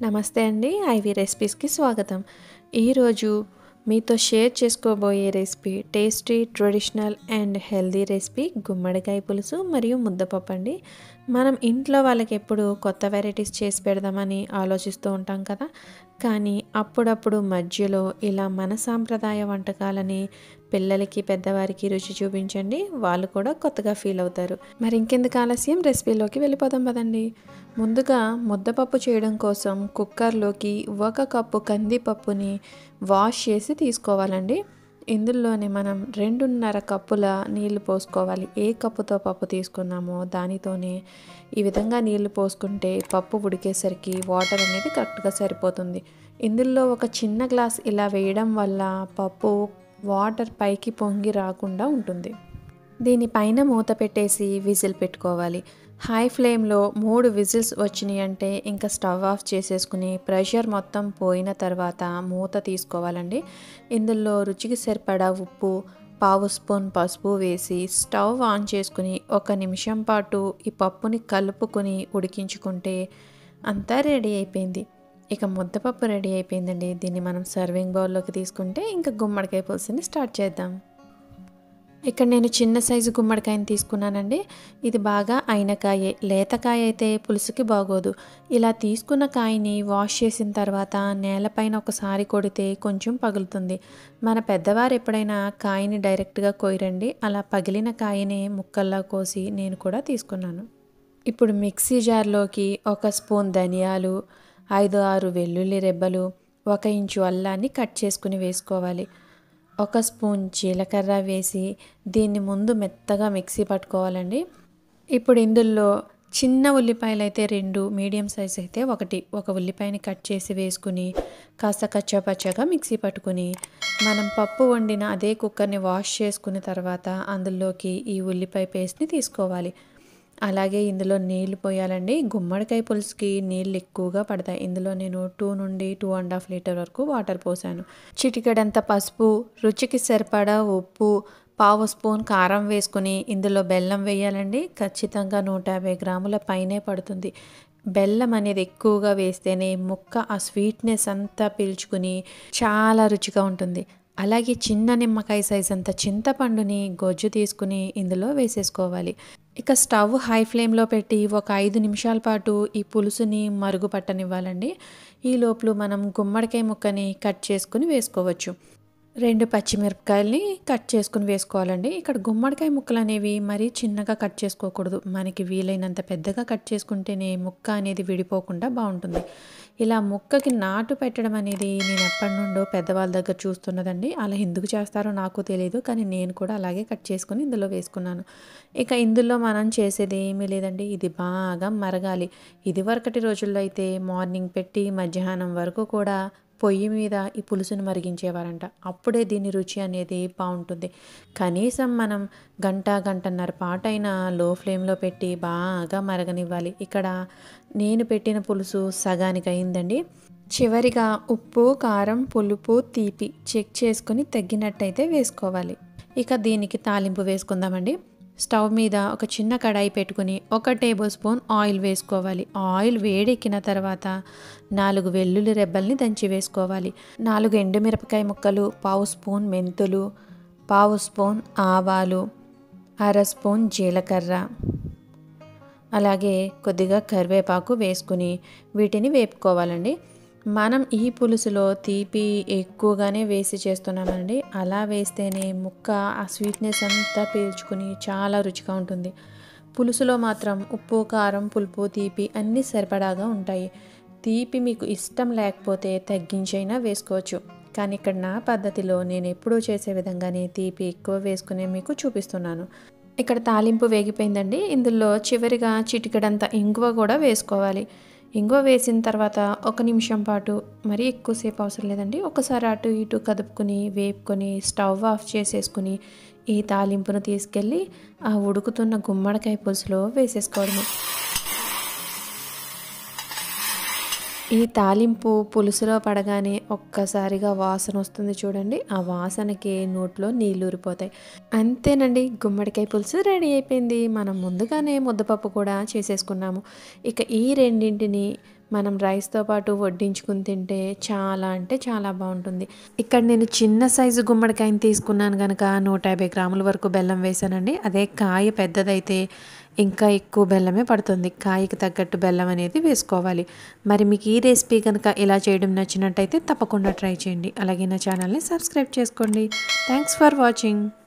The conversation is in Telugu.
నమస్తే అండి ఐవి రెసిపీస్కి స్వాగతం ఈరోజు మీతో షేర్ చేసుకోబోయే recipe tasty traditional and healthy recipe గుమ్మడికాయ పులుసు మరియు ముద్దపప్పు అండి మనం ఇంట్లో వాళ్ళకి ఎప్పుడు కొత్త వెరైటీస్ చేసి పెడదామని ఆలోచిస్తూ ఉంటాం కదా కానీ అప్పుడప్పుడు మధ్యలో ఇలా మన సాంప్రదాయ వంటకాలని పిల్లలకి పెద్దవారికి రుచి చూపించండి వాళ్ళు కూడా కొత్తగా ఫీల్ అవుతారు మరి ఇంకెందుకు ఆలస్యం రెసిపీలోకి వెళ్ళిపోదాం పదండి ముందుగా ముద్దపప్పు చేయడం కోసం కుక్కర్లోకి ఒక కప్పు కందిపప్పుని వాష్ చేసి తీసుకోవాలండి ఇందులోనే మనం రెండున్నర కప్పుల నీళ్లు పోసుకోవాలి ఏ కప్పుతో పప్పు తీసుకున్నామో దానితోనే ఈ విధంగా నీళ్లు పోసుకుంటే పప్పు ఉడికేసరికి వాటర్ అనేది కరెక్ట్గా సరిపోతుంది ఇందులో ఒక చిన్న గ్లాస్ ఇలా వేయడం వల్ల పప్పు వాటర్ పైకి పొంగి రాకుండా ఉంటుంది దీనిపైన మూత పెట్టేసి విజిల్ పెట్టుకోవాలి హై ఫ్లేమ్లో మూడు విజిల్స్ వచ్చినాయి అంటే ఇంకా స్టవ్ ఆఫ్ చేసేసుకుని ప్రెషర్ మొత్తం పోయిన తర్వాత మూత తీసుకోవాలండి ఇందులో రుచికి సరిపడా ఉప్పు పావు స్పూన్ పసుపు వేసి స్టవ్ ఆన్ చేసుకుని ఒక నిమిషం పాటు ఈ పప్పుని కలుపుకొని ఉడికించుకుంటే అంతా రెడీ అయిపోయింది ఇక ముద్దపప్పు రెడీ అయిపోయిందండి దీన్ని మనం సర్వింగ్ బౌల్లోకి తీసుకుంటే ఇంకా గుమ్మడికాయ పులుసుని స్టార్ట్ చేద్దాం ఇక్కడ నేను చిన్న సైజు గుమ్మడికాయని తీసుకున్నానండి ఇది బాగా అయిన కాయే లేతకాయ అయితే పులుసుకి బాగోదు ఇలా తీసుకున్న కాయని వాష్ చేసిన తర్వాత నేలపైన ఒకసారి కొడితే కొంచెం పగులుతుంది మన పెద్దవారు ఎప్పుడైనా కాయని డైరెక్ట్గా కోయరండి అలా పగిలిన కాయని ముక్కల్లా కోసి నేను కూడా తీసుకున్నాను ఇప్పుడు మిక్సీ జార్లోకి ఒక స్పూన్ ధనియాలు ఐదు ఆరు వెల్లుల్లి రెబ్బలు ఒక ఇంచు అల్లాన్ని కట్ చేసుకుని వేసుకోవాలి ఒక స్పూన్ జీలకర్ర వేసి దీన్ని ముందు మెత్తగా మిక్సీ పట్టుకోవాలండి ఇప్పుడు ఇందులో చిన్న ఉల్లిపాయలు అయితే రెండు మీడియం సైజ్ అయితే ఒకటి ఒక ఉల్లిపాయని కట్ చేసి వేసుకుని కాస్త కచ్చాపచ్చగా మిక్సీ పట్టుకుని మనం పప్పు వండిన అదే కుక్కర్ని వాష్ చేసుకున్న తర్వాత అందులోకి ఈ ఉల్లిపాయ పేస్ట్ని తీసుకోవాలి అలాగే ఇందులో నీళ్లు పోయాలండి గుమ్మడికాయ పులుసుకి నీళ్ళు ఎక్కువగా పడతాయి ఇందులో నేను టూ నుండి టూ అండ్ హాఫ్ లీటర్ వరకు వాటర్ పోసాను చిటికెడంత పసుపు రుచికి సరిపడా ఉప్పు పావు స్పూన్ కారం వేసుకుని ఇందులో బెల్లం వేయాలండి ఖచ్చితంగా నూట యాభై గ్రాముల పైనే పడుతుంది బెల్లం అనేది ఎక్కువగా వేస్తేనే ముక్క ఆ స్వీట్నెస్ అంతా పీల్చుకుని చాలా రుచిగా ఉంటుంది అలాగే చిన్న నిమ్మకాయ సైజ్ అంత చింతపండుని గొజ్జు తీసుకుని ఇందులో వేసేసుకోవాలి ఇక స్టవ్ హై ఫ్లేమ్లో పెట్టి ఒక ఐదు నిమిషాల పాటు ఈ పులుసుని మరుగు పట్టనివ్వాలండి ఈ లోపల మనం గుమ్మడికాయ ముక్కని కట్ చేసుకుని వేసుకోవచ్చు రెండు పచ్చిమిరపకాయల్ని కట్ చేసుకుని వేసుకోవాలండి ఇక్కడ గుమ్మడికాయ ముక్కలు అనేవి మరీ చిన్నగా కట్ చేసుకోకూడదు మనకి వీలైనంత పెద్దగా కట్ చేసుకుంటేనే ముక్క అనేది విడిపోకుండా బాగుంటుంది ఇలా ముక్కకి నాటు పెట్టడం అనేది నేను ఎప్పటి నుండో పెద్దవాళ్ళ దగ్గర చూస్తున్నదండి అలా ఎందుకు చేస్తారో నాకు తెలియదు కానీ నేను కూడా అలాగే కట్ చేసుకుని ఇందులో వేసుకున్నాను ఇక ఇందులో మనం చేసేది ఏమీ లేదండి ఇది బాగా మరగాలి ఇదివరకటి రోజుల్లో అయితే మార్నింగ్ పెట్టి మధ్యాహ్నం వరకు కూడా పొయ్యి మీద ఈ పులుసును మరిగించేవారంట అప్పుడే దీని రుచి అనేది బాగుంటుంది కనీసం మనం గంట గంటన్నర పాటైన లో ఫ్లేమ్లో పెట్టి బాగా మరగనివ్వాలి ఇక్కడ నేను పెట్టిన పులుసు సగానికి అయిందండి చివరిగా ఉప్పు కారం పులుపు తీపి చెక్ చేసుకుని తగ్గినట్టయితే వేసుకోవాలి ఇక దీనికి తాలింపు వేసుకుందామండి స్టవ్ మీద ఒక చిన్న కడాయి పెట్టుకుని ఒక టేబుల్ స్పూన్ ఆయిల్ వేసుకోవాలి ఆయిల్ వేడెక్కిన తర్వాత నాలుగు వెల్లుల్లి రెబ్బల్ని దంచి వేసుకోవాలి నాలుగు ఎండుమిరపకాయ ముక్కలు పావు స్పూన్ మెంతులు పావు స్పూన్ ఆవాలు అర స్పూన్ జీలకర్ర అలాగే కొద్దిగా కరివేపాకు వేసుకుని వీటిని వేపుకోవాలండి మనం ఈ పులుసులో తీపి ఎక్కువగానే వేసి చేస్తున్నామండి అలా వేస్తేనే ముక్క ఆ స్వీట్నెస్ అంతా పీల్చుకుని చాలా రుచిగా ఉంటుంది పులుసులో మాత్రం ఉప్పు కారం పులుపు తీపి అన్నీ సరిపడాగా ఉంటాయి తీపి మీకు ఇష్టం లేకపోతే తగ్గించైనా వేసుకోవచ్చు కానీ ఇక్కడ నా పద్ధతిలో నేను ఎప్పుడూ చేసే విధంగానే తీపి ఎక్కువ వేసుకునే మీకు చూపిస్తున్నాను ఇక్కడ తాలింపు వేగిపోయిందండి ఇందులో చివరిగా చిటికడంత ఇంగువ కూడా వేసుకోవాలి ఇంగువ వేసిన తర్వాత ఒక నిమిషం పాటు మరీ ఎక్కువసేపు అవసరం లేదండి ఒకసారి అటు ఇటు కదుపుకొని వేపుకొని స్టవ్ ఆఫ్ చేసేసుకుని ఈ తాలింపును తీసుకెళ్ళి ఆ ఉడుకుతున్న గుమ్మడికాయ పులుసులో వేసేసుకోవడమే ఈ తాలింపు పులుసులో పడగానే ఒక్కసారిగా వాసన వస్తుంది చూడండి ఆ వాసనకి నోట్లో నీళ్ళు ఊరిపోతాయి అంతేనండి గుమ్మడికాయ పులుసు రెడీ అయిపోయింది మనం ముందుగానే ముద్దపప్పు కూడా చేసేసుకున్నాము ఇక ఈ రెండింటిని మనం రైస్తో పాటు వడ్డించుకుని తింటే చాలా అంటే చాలా బాగుంటుంది ఇక్కడ నేను చిన్న సైజు గుమ్మడికాయని తీసుకున్నాను కనుక నూట యాభై గ్రాముల వరకు బెల్లం వేసానండి అదే కాయ పెద్దదైతే ఇంకా ఎక్కువ బెల్లమే పడుతుంది కాయకి తగ్గట్టు బెల్లం అనేది వేసుకోవాలి మరి మీకు ఈ రెసిపీ కనుక ఇలా చేయడం నచ్చినట్టయితే తప్పకుండా ట్రై చేయండి అలాగే నా ఛానల్ని సబ్స్క్రైబ్ చేసుకోండి థ్యాంక్స్ ఫర్ వాచింగ్